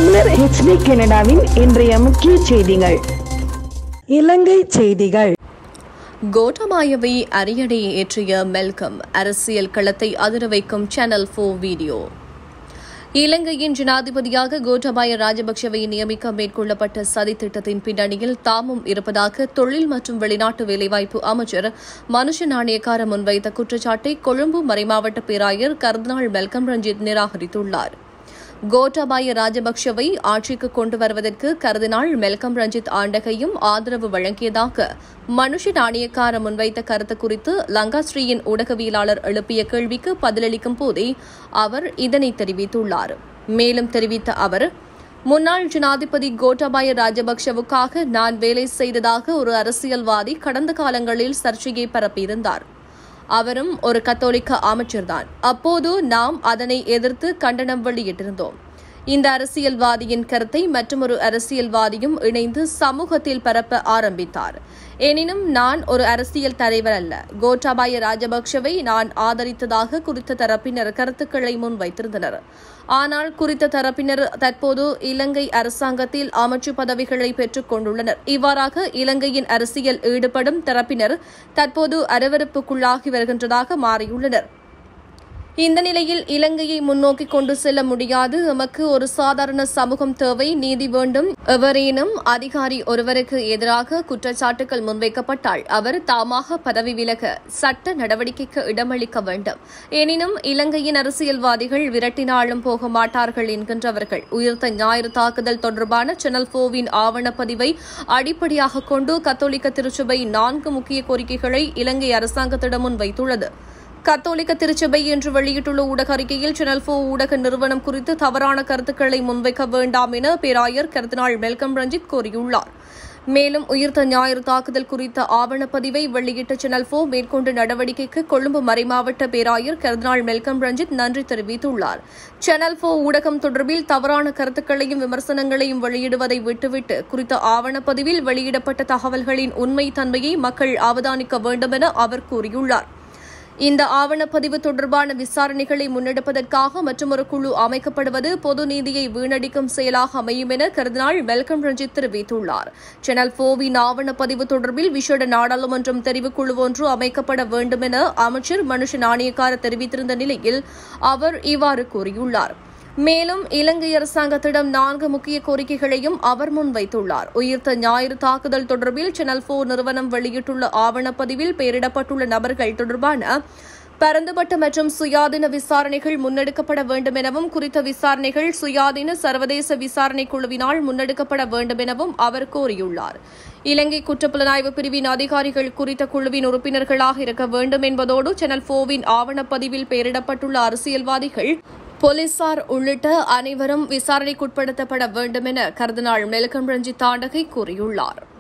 தமிழர் ஹெச்டி கனடாவின் இன்றைய முக்கிய செய்திகள் இலங்கை செய்திகள் கோட்டமாயவை அரியணையை ஏற்றிய மெல்கம் அரசியல் களத்தை அதிர வைக்கும் சேனல் போர் வீடியோ இலங்கையின் ஜனாதிபதியாக கோட்டபாய ராஜபக்சவை நியமிக்க மேற்கொள்ளப்பட்ட சதி திட்டத்தின் பின்னணியில் தாமும் இருப்பதாக தொழில் மற்றும் வெளிநாட்டு வேலைவாய்ப்பு அமைச்சர் மனுஷ நாணயக்கார முன்வைத்த குற்றச்சாட்டை கொழும்பு மறைமாவட்ட பேராயர் கர்தினால் மெல்கம் ரஞ்சித் நிராகரித்துள்ளார் கோட்டாபாய ராஜபக்சவை ஆட்சிக்கு கொண்டு வருவதற்கு கருதினாள் மெல்கம் ரஞ்சித் ஆண்டகையும் ஆதரவு வழங்கியதாக மனுஷ நாணயக்கார முன்வைத்த கருத்து குறித்து லங்காஸ்ரீயின் ஊடகவியலாளர் எழுப்பிய கேள்விக்கு பதிலளிக்கும் போதே அவர் இதனை தெரிவித்துள்ளார் மேலும் தெரிவித்த அவர் முன்னாள் ஜனாதிபதி கோட்டாபாய ராஜபக்சவுக்காக நான் வேலை செய்ததாக ஒரு அரசியல்வாதி கடந்த காலங்களில் சர்ச்சையை பரப்பியிருந்தார் அவரும் ஒரு கத்தோலிக்க அமைச்சர்தான் அப்போது நாம் அதனை எதிர்த்து கண்டனம் வெளியிட்டிருந்தோம் இந்த அரசியல்வாதியின் கருத்தை மற்றொரு அரசியல்வாதியும் இணைந்து சமூகத்தில் பரப்ப ஆரம்பித்தார் எனினும் நான் ஒரு அரசியல் தலைவர் அல்ல கோட்டாபாய ராஜபக்சவை நான் ஆதரித்ததாக குறித்த தரப்பினர் கருத்துக்களை முன்வைத்திருந்தனர் ஆனால் குறித்த தரப்பினர் தற்போது இலங்கை அரசாங்கத்தில் அமைச்சு பதவிகளை பெற்றுக் கொண்டுள்ளனர் இவ்வாறாக இலங்கையின் அரசியல் ஈடுபடும் தரப்பினர் தற்போது அரவறுப்புக்குள்ளாகி வருகின்றதாக மாறியுள்ளனர் இந்த நிலையில் இலங்கையை முன்னோக்கி கொண்டு செல்ல முடியாது எமக்கு ஒரு சாதாரண சமூகம் தேவை நீதி வேண்டும் எவரேனும் அதிகாரி ஒருவருக்கு எதிராக குற்றச்சாட்டுகள் முன்வைக்கப்பட்டால் அவர் தாமாக பதவி விலக சட்ட நடவடிக்கைக்கு இடமளிக்க வேண்டும் எனினும் இலங்கையின் அரசியல்வாதிகள் விரட்டினாலும் போக மாட்டார்கள் என்கின்றவர்கள் உயிர்த்த ஞாயிறு தாக்குதல் தொடர்பான சேனல் போவின் ஆவணப்பதிவை அடிப்படையாக கொண்டு கத்தோலிக்க திருச்சபை நான்கு முக்கிய கோரிக்கைகளை இலங்கை அரசாங்கத்திடம் முன்வைத்துள்ளது கத்தோலிக்க திருச்சபை என்று வெளியிட்டுள்ள ஊடக அறிக்கையில் சேனல் போ ஊடக நிறுவனம் குறித்து தவறான கருத்துக்களை முன்வைக்க வேண்டாம் என பேராயர் கருத்தினாள் மெல்கம் ரஞ்சித் கோரியுள்ளார் மேலும் உயிர்த்த ஞாயிறு தாக்குதல் குறித்த ஆவணப்பதிவை வெளியிட்ட சேனல் போ மேற்கொண்ட நடவடிக்கைக்கு கொழும்பு மறைமாவட்ட பேராயர் கருதினாள் மெல்கம் ரஞ்சித் நன்றி தெரிவித்துள்ளார் சேனல் போ ஊடகம் தொடர்பில் தவறான கருத்துக்களையும் விமர்சனங்களையும் வெளியிடுவதை விட்டுவிட்டு குறித்த ஆவணப்பதிவில் வெளியிடப்பட்ட தகவல்களின் உண்மை தன்மையை மக்கள் அவதானிக்க வேண்டும் என அவர் கூறியுள்ளார் இந்த ஆவணப்பதிவு தொடர்பான விசாரணைகளை முன்னெடுப்பதற்காக மற்றொரு குழு அமைக்கப்படுவது பொது நீதியை வீணடிக்கும் செயலாக அமையும் என கருதினாள் வெல்கம் ரஞ்சித் தெரிவித்துள்ளார் சேனல் போவின் ஆவணப்பதிவு தொடர்பில் விசேட நாடாளுமன்றம் தெரிவுக்குழு ஒன்று அமைக்கப்பட வேண்டும் என அமைச்சர் மனுஷ நாணயக்கார தெரிவித்திருந்த நிலையில் அவர் இவ்வாறு கூறியுள்ளார் மேலும் இலங்கை அரசாங்கத்திடம் நான்கு முக்கிய கோரிக்கைகளையும் அவர் முன்வைத்துள்ளார் உயிர்த்த ஞாயிறு தாக்குதல் தொடர்பில் சேனல் போர் நிறுவனம் வெளியிட்டுள்ள ஆவணப்பதிவில் பெயரிடப்பட்டுள்ள நபர்கள் தொடர்பான பரந்துபட்ட மற்றும் சுயாதீன விசாரணைகள் முன்னெடுக்கப்பட வேண்டும் எனவும் குறித்த விசாரணைகள் சுயாதீன சர்வதேச விசாரணை குழுவினால் முன்னெடுக்கப்பட வேண்டும் எனவும் அவர் கோரியுள்ளார் இலங்கை குற்றப்புலனாய்வு பிரிவின் அதிகாரிகள் குறித்த குழுவின் உறுப்பினர்களாக இருக்க வேண்டும் என்பதோடு சேனல் போவின் ஆவணப்பதிவில் பெயரிடப்பட்டுள்ள அரசியல்வாதிகள் போலீசார் உள்ளிட்ட அனைவரும் விசாரணைக்குட்படுத்தப்பட வேண்டும் என கர்தினாள் மெல்கம் ரஞ்சித் தாண்டகை கூறியுள்ளார்